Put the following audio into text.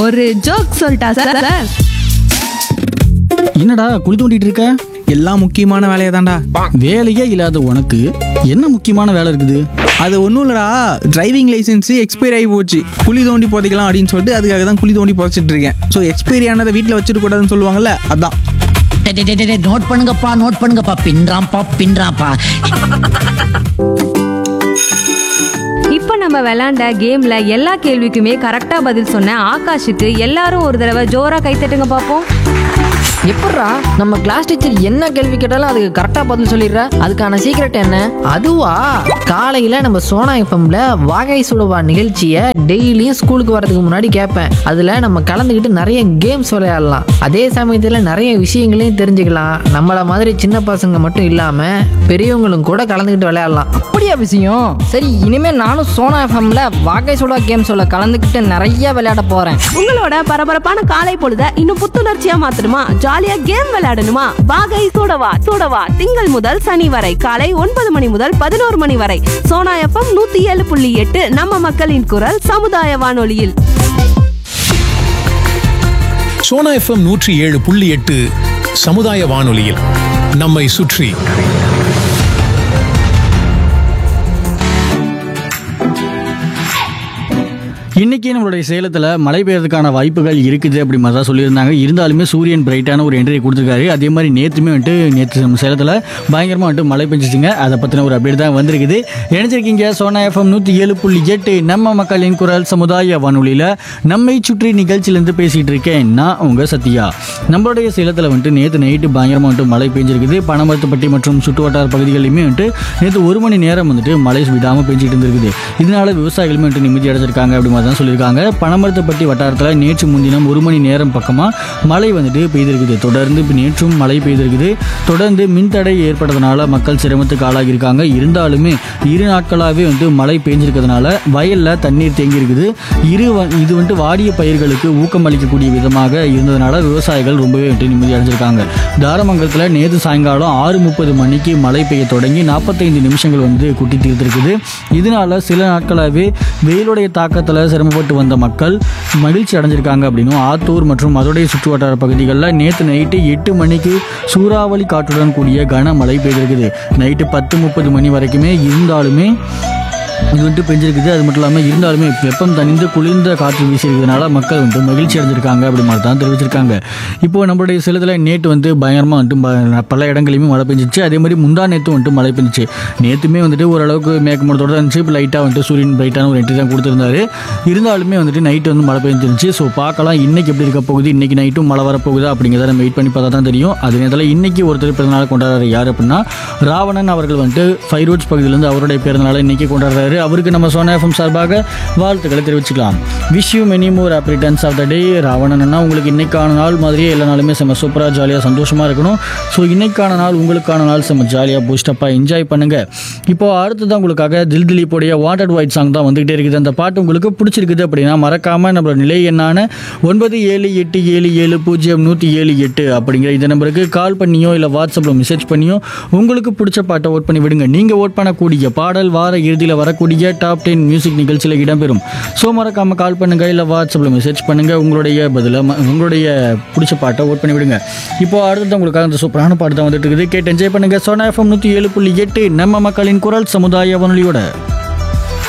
ஒரு ஜோக் சொல்லிட்டா sir sir என்னடா குழி தோண்டிட்டு இருக்க எல்லாம் முக்கியமான வேலையை தான்டா வேலையே இல்லாத உனக்கு என்ன முக்கியமான வேலை இருக்குது அது ஒன்றும் இல்லடா டிரைவிங் லைசன்ஸ் எக்ஸ்பைரி ஆகி போச்சு குழி தோண்டி புதைக்கலாம் அப்படின்னு சொல்லிட்டு அதுக்காக தான் குழி தோண்டி புதைச்சிட்டு இருக்கேன் ஸோ எக்ஸ்பைரி ஆனதை வீட்டில் வச்சிருக்க கூடாதுன்னு சொல்லுவாங்கல்ல அதான் டே, டே, டே, டே, டே, நோட் பண்ணுங்கப்பா நோட் பண்ணுங்கப்பா பின்றாம்பா பின்றாம்பா இப்போ நம்ம விளையாண்ட கேம்ல எல்லா கேள்விக்குமே கரெக்டா பதில் சொன்ன ஆகாஷுக்கு எல்லாரும் ஒரு தடவை ஜோரா கைத்தட்டுங்க பார்ப்போம் எப்பட்றா நம்ம கிளாஸ் டீச்சர் என்ன கேள்வி கேட்டாலும் அதுக்கு கரெக்டாக பதில் சொல்லிடுற அதுக்கான சீக்ரெட் என்ன அதுவா காலையில் நம்ம சோனா எஃப்எம்ல வாகை சுடுவா நிகழ்ச்சியை டெய்லியும் ஸ்கூலுக்கு வரதுக்கு முன்னாடி கேட்பேன் அதில் நம்ம கலந்துக்கிட்டு நிறைய கேம்ஸ் விளையாடலாம் அதே சமயத்தில் நிறைய விஷயங்களையும் தெரிஞ்சுக்கலாம் நம்மளை மாதிரி சின்ன பசங்க மட்டும் இல்லாமல் பெரியவங்களும் கூட கலந்துக்கிட்டு விளையாடலாம் அப்படியா விஷயம் சரி இனிமே நானும் சோனா எஃப்எம்ல வாகை சுடா கேம் சொல்ல கலந்துக்கிட்டு நிறைய விளையாட போறேன் உங்களோட பரபரப்பான காலை பொழுத இன்னும் புத்துணர்ச்சியா மாத்தணுமா ஜாலியா கேம் விளையாடணுமா வாகை சூடவா சூடவா திங்கள் முதல் சனி வரை காலை ஒன்பது மணி முதல் பதினோரு மணி வரை சோனா எஃப்எம் நூத்தி ஏழு புள்ளி எட்டு நம்ம மக்களின் குரல் சமுதாய வானொலியில் சோனா எஃப்எம் நூற்றி ஏழு புள்ளி எட்டு சமுதாய வானொலியில் நம்மை சுற்றி இன்னைக்கு நம்மளுடைய சேலத்தில் மழை பெய்யறதுக்கான வாய்ப்புகள் இருக்குது அப்படி மாதிரி தான் சொல்லியிருந்தாங்க இருந்தாலுமே சூரியன் பிரைட்டான ஒரு என்ட்ரி கொடுத்துருக்காரு அதே மாதிரி நேற்றுமே வந்துட்டு நேற்று நம்ம சேலத்தில் பயங்கரமாக வந்துட்டு மழை பெஞ்சிச்சுங்க அதை பற்றின ஒரு அப்டேட் தான் வந்திருக்குது நினைச்சிருக்கீங்க சோனா எஃப்எம் நூற்றி ஏழு புள்ளி எட்டு நம்ம மக்களின் குரல் சமுதாய வானொலியில் நம்மை சுற்றி நிகழ்ச்சியிலேருந்து பேசிகிட்டு இருக்கேன் நான் உங்கள் சத்யா நம்மளுடைய சேலத்தில் வந்துட்டு நேற்று நைட்டு பயங்கரமாக வந்துட்டு மழை பெஞ்சிருக்குது பனமரத்துப்பட்டி மற்றும் சுற்றுவட்டார பகுதிகளிலுமே வந்துட்டு நேற்று ஒரு மணி நேரம் வந்துட்டு மழை விடாமல் பெஞ்சிட்டு இருந்திருக்குது இதனால விவசாயிகளுமே வந்துட்டு நிம்மதி அடைஞ்சிருக்காங்க அப்படி மாதிரி தான் சொல்லியிருக்காங்க பனமரத்துப்பட்டி வட்டாரத்தில் நேற்று முன்தினம் ஒரு மணி நேரம் பக்கமாக மழை வந்துட்டு பெய்திருக்குது தொடர்ந்து இப்போ நேற்றும் மழை பெய்திருக்குது தொடர்ந்து மின்தடை ஏற்பட்டதுனால மக்கள் சிரமத்துக்கு ஆளாகியிருக்காங்க இருந்தாலுமே இரு நாட்களாகவே வந்து மழை பெஞ்சிருக்கிறதுனால வயலில் தண்ணீர் தேங்கி இருக்குது இரு வ- இது வந்துட்டு வாடிய பயிர்களுக்கு ஊக்கம் அளிக்கக்கூடிய விதமாக இருந்ததுனால விவசாயிகள் ரொம்பவே வந்துட்டு நிம்மதி அடைஞ்சிருக்காங்க தாரமங்கலத்தில் நேற்று சாயங்காலம் ஆறு முப்பது மணிக்கு மழை பெய்ய தொடங்கி நாற்பத்தைந்து நிமிஷங்கள் வந்து குட்டி தீர்த்திருக்குது இதனால சில நாட்களாகவே வெயிலுடைய தாக்கத்தில் சிரமப்பட்டு வந்த மக்கள் மகிழ்ச்சி அடைஞ்சிருக்காங்க அப்படின்னும் ஆத்தூர் மற்றும் அதோடைய சுற்றுவட்டார பகுதிகளில் நேற்று நைட்டு எட்டு மணிக்கு சூறாவளி காற்றுடன் கூடிய கனமழை பெய்திருக்குது நைட்டு பத்து முப்பது மணி வரைக்குமே இருந்தாலுமே இது வந்துட்டு பெஞ்சிருக்குது அது மட்டும் இல்லாமல் இருந்தாலுமே வெப்பம் தணிந்து குளிர்ந்த காற்று வீசியிருக்கிறதுனால மக்கள் வந்துட்டு மகிழ்ச்சி அடைஞ்சிருக்காங்க அப்படி மாதிரி தான் தெரிவிச்சிருக்காங்க இப்போ நம்மளுடைய சேலத்தில் நேற்று வந்து பயங்கரமாக வந்துட்டு ப- பல இடங்களையுமே மழை பெஞ்சிச்சு அதே மாதிரி முந்தா நேற்று வந்துட்டு மழை பெஞ்சிச்சு நேற்றுமே வந்துட்டு ஓரளவுக்கு மேற்கமூடத்தோட தான் இருந்துச்சு இப்போ லைட்டாக வந்துட்டு சூரியன் பிரைட்டான ஒரு என்ட்ரி தான் கொடுத்துருந்தாரு இருந்தாலுமே வந்துட்டு நைட்டு வந்து மழை பெஞ்சிருந்துச்சு ஸோ பார்க்கலாம் இன்னைக்கு எப்படி இருக்க போகுது இன்னைக்கு நைட்டும் மழை வரப்போகுதா அப்படிங்கிறத நம்ம வெயிட் பண்ணி பார்த்தா தான் தெரியும் அதே நேரத்தில் இன்னைக்கு ஒருத்தர் பிறந்தநாள் கொண்டாடுறாரு யார் அப்படின்னா ராவணன் அவர்கள் வந்துட்டு ஃபைவ் ரோட்ஸ் பகுதியிலேருந்து அவருடைய பிறந்தநாளை இன்னைக்கு கொண்டாடுறாரு அவருக்கு நம்ம சோனா எஃப்எம் சார்பாக வாழ்த்துக்களை தெரிவிச்சுக்கலாம் wish you many more happy returns of the day ராவணன்னா உங்களுக்கு இன்னைக்கான நாள் மாதிரியே எல்லா நாளுமே செம்ம சூப்பராக ஜாலியாக சந்தோஷமாக இருக்கணும் ஸோ இன்னைக்கான நாள் உங்களுக்கான நாள் செம்ம ஜாலியாக பூஸ்டப்பாக என்ஜாய் பண்ணுங்க இப்போ அடுத்ததான் உங்களுக்காக தில் திலீப்போடைய வாட்டர் ஒயிட் சாங் தான் வந்துகிட்டே இருக்குது அந்த பாட்டு உங்களுக்கு பிடிச்சிருக்குது அப்படின்னா மறக்காம நம்மளோட நிலை எண்ணான ஒன்பது ஏழு எட்டு ஏழு ஏழு பூஜ்ஜியம் நூற்றி ஏழு எட்டு அப்படிங்கிற இந்த நம்பருக்கு கால் பண்ணியோ இல்லை வாட்ஸ்அப்பில் மெசேஜ் பண்ணியோ உங்களுக்கு பிடிச்ச பாட்டை ஓட் பண்ணி விடுங்க நீங்கள் ஓட் பண்ணக்கூடிய பாடல் வார இறுதியில் வரக்கூடிய டாப் டென் மியூசிக் நிகழ்ச்சியில் இடம்பெறும் ஸோ மறக்காம கால் பண்ணுங்க இல்லை வாட்ஸ்அப்பில் மெசேஜ் பண்ணுங்க உங்களுடைய பதில ம- உங்களுடைய பிடிச்ச பாட்டை ஓட் பண்ணி விடுங்க இப்போ அடுத்தது உங்களுக்காக அந்த சூப்பரான பாட்டு தான் வந்துட்டு இருக்குது கேட்டு என்ஜாய் பண்ணுங்க சோனா எஃப்எம் நூற்றி ஏழு புள்ளி எட்டு நம்ம மக்களின் குரல் சமுதாய வானொலியோட